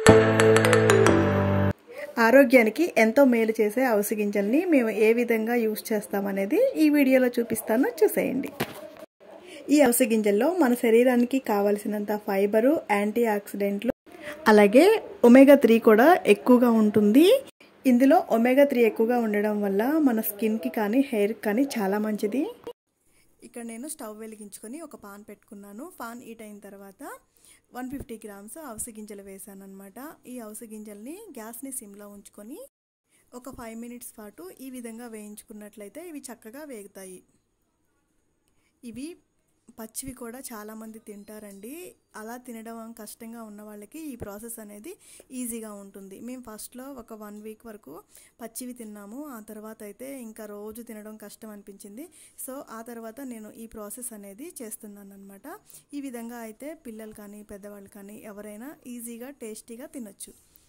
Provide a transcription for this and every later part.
ఆరోగ్యానికి ఎంతో మేలు చేసే అవిసె గింజల్ని మేము ఏ విధంగా యూస్ చేస్తామనేది ఈ వీడియోలో చూపిస్తాను చూసేయండి ఈ అవిసె గింజల్లో మన శరీరానికి కావలసినంత ఫైబరు యాంటీ ఆక్సిడెంట్లు అలాగే ఒమేగా త్రీ కూడా ఎక్కువగా ఉంటుంది ఇందులో ఒమేగా త్రీ ఎక్కువగా ఉండడం వల్ల మన స్కిన్కి కానీ హెయిర్కి కానీ చాలా మంచిది ఇక్కడ నేను స్టవ్ వెలిగించుకొని ఒక పాన్ పెట్టుకున్నాను పాన్ హీట్ అయిన తర్వాత వన్ ఫిఫ్టీ గ్రామ్స్ అవిసె గింజలు వేసాను అనమాట ఈ అవిసె గింజల్ని గ్యాస్ని సిమ్లో ఉంచుకొని ఒక ఫైవ్ మినిట్స్ పాటు ఈ విధంగా వేయించుకున్నట్లయితే ఇవి చక్కగా వేగుతాయి ఇవి పచ్చివి కూడా చాలామంది తింటారండి అలా తినడం కష్టంగా ఉన్న వాళ్ళకి ఈ ప్రాసెస్ అనేది ఈజీగా ఉంటుంది మేము ఫస్ట్లో ఒక వన్ వీక్ వరకు పచ్చివి తిన్నాము ఆ తర్వాత అయితే ఇంకా రోజు తినడం కష్టం అనిపించింది సో ఆ తర్వాత నేను ఈ ప్రాసెస్ అనేది చేస్తున్నాను అనమాట ఈ విధంగా అయితే పిల్లలు కానీ పెద్దవాళ్ళు కానీ ఎవరైనా ఈజీగా టేస్టీగా తినొచ్చు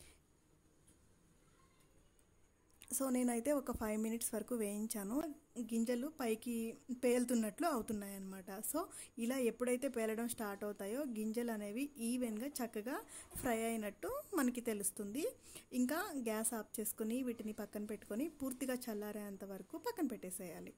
సో నేనైతే ఒక ఫైవ్ మినిట్స్ వరకు వేయించాను గింజలు పైకి పేలుతున్నట్లు అవుతున్నాయి అన్నమాట సో ఇలా ఎప్పుడైతే పేలడం స్టార్ట్ అవుతాయో గింజలు అనేవి ఈవెన్గా చక్కగా ఫ్రై అయినట్టు మనకి తెలుస్తుంది ఇంకా గ్యాస్ ఆఫ్ చేసుకొని వీటిని పక్కన పెట్టుకొని పూర్తిగా చల్లారేంత వరకు పక్కన పెట్టేసేయాలి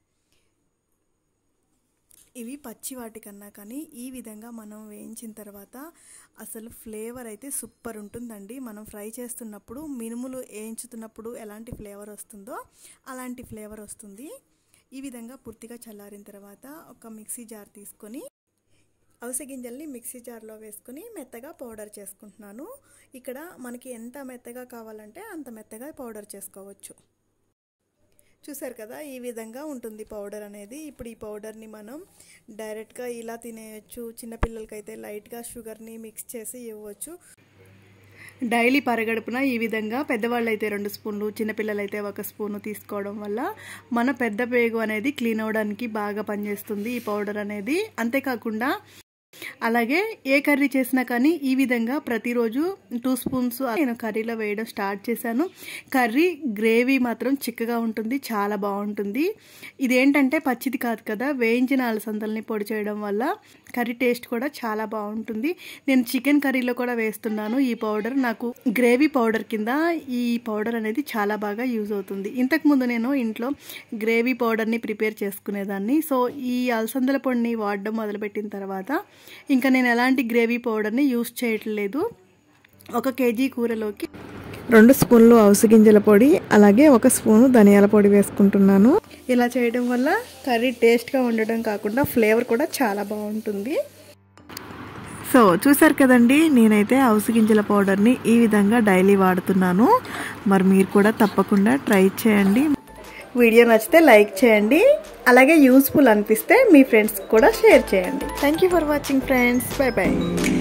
ఇవి పచ్చి వాటికన్నా కానీ ఈ విధంగా మనం వేయించిన తర్వాత అసలు ఫ్లేవర్ అయితే సూపర్ ఉంటుందండి మనం ఫ్రై చేస్తున్నప్పుడు మినుములు వేయించుతున్నప్పుడు ఎలాంటి ఫ్లేవర్ వస్తుందో అలాంటి ఫ్లేవర్ వస్తుంది ఈ విధంగా పూర్తిగా చల్లారిన తర్వాత ఒక మిక్సీ జార్ తీసుకొని అవిసె గింజల్ని మిక్సీ జార్లో వేసుకొని మెత్తగా పౌడర్ చేసుకుంటున్నాను ఇక్కడ మనకి ఎంత మెత్తగా కావాలంటే అంత మెత్తగా పౌడర్ చేసుకోవచ్చు చూసారు కదా ఈ విధంగా ఉంటుంది పౌడర్ అనేది ఇప్పుడు ఈ పౌడర్ని మనం డైరెక్ట్గా ఇలా తినేయచ్చు చిన్నపిల్లలకైతే లైట్గా షుగర్ని మిక్స్ చేసి ఇవ్వచ్చు డైలీ పరగడుపున ఈ విధంగా పెద్దవాళ్ళు అయితే రెండు స్పూన్లు చిన్నపిల్లలైతే ఒక స్పూను తీసుకోవడం వల్ల మన పెద్ద పేగు అనేది క్లీన్ అవ్వడానికి బాగా పనిచేస్తుంది ఈ పౌడర్ అనేది అంతేకాకుండా అలాగే ఏ కర్రీ చేసినా కానీ ఈ విధంగా ప్రతిరోజు టూ స్పూన్స్ నేను కర్రీలో వేయడం స్టార్ట్ చేశాను కర్రీ గ్రేవీ మాత్రం చిక్కగా ఉంటుంది చాలా బాగుంటుంది ఇదేంటంటే పచ్చిది కాదు కదా వేయించిన అలసందల్ని పొడి చేయడం వల్ల కర్రీ టేస్ట్ కూడా చాలా బాగుంటుంది నేను చికెన్ కర్రీలో కూడా వేస్తున్నాను ఈ పౌడర్ నాకు గ్రేవీ పౌడర్ కింద ఈ పౌడర్ అనేది చాలా బాగా యూజ్ అవుతుంది ఇంతకుముందు నేను ఇంట్లో గ్రేవీ పౌడర్ని ప్రిపేర్ చేసుకునేదాన్ని సో ఈ అలసందల పొడిని వాడడం మొదలుపెట్టిన తర్వాత ఇంకా నేను ఎలాంటి గ్రేవీ పౌడర్ని యూస్ చేయట్లేదు ఒక కేజీ కూరలోకి రెండు స్పూన్లు అవిసె గింజల పొడి అలాగే ఒక స్పూను ధనియాల పొడి వేసుకుంటున్నాను ఇలా చేయడం వల్ల కర్రీ టేస్ట్గా ఉండడం కాకుండా ఫ్లేవర్ కూడా చాలా బాగుంటుంది సో చూసారు కదండి నేనైతే అవిసె గింజల పౌడర్ని ఈ విధంగా డైలీ వాడుతున్నాను మరి మీరు కూడా తప్పకుండా ట్రై చేయండి వీడియో నచ్చితే లైక్ చేయండి అలాగే యూస్ఫుల్ అనిపిస్తే మీ ఫ్రెండ్స్ కూడా షేర్ చేయండి thank you for watching friends bye by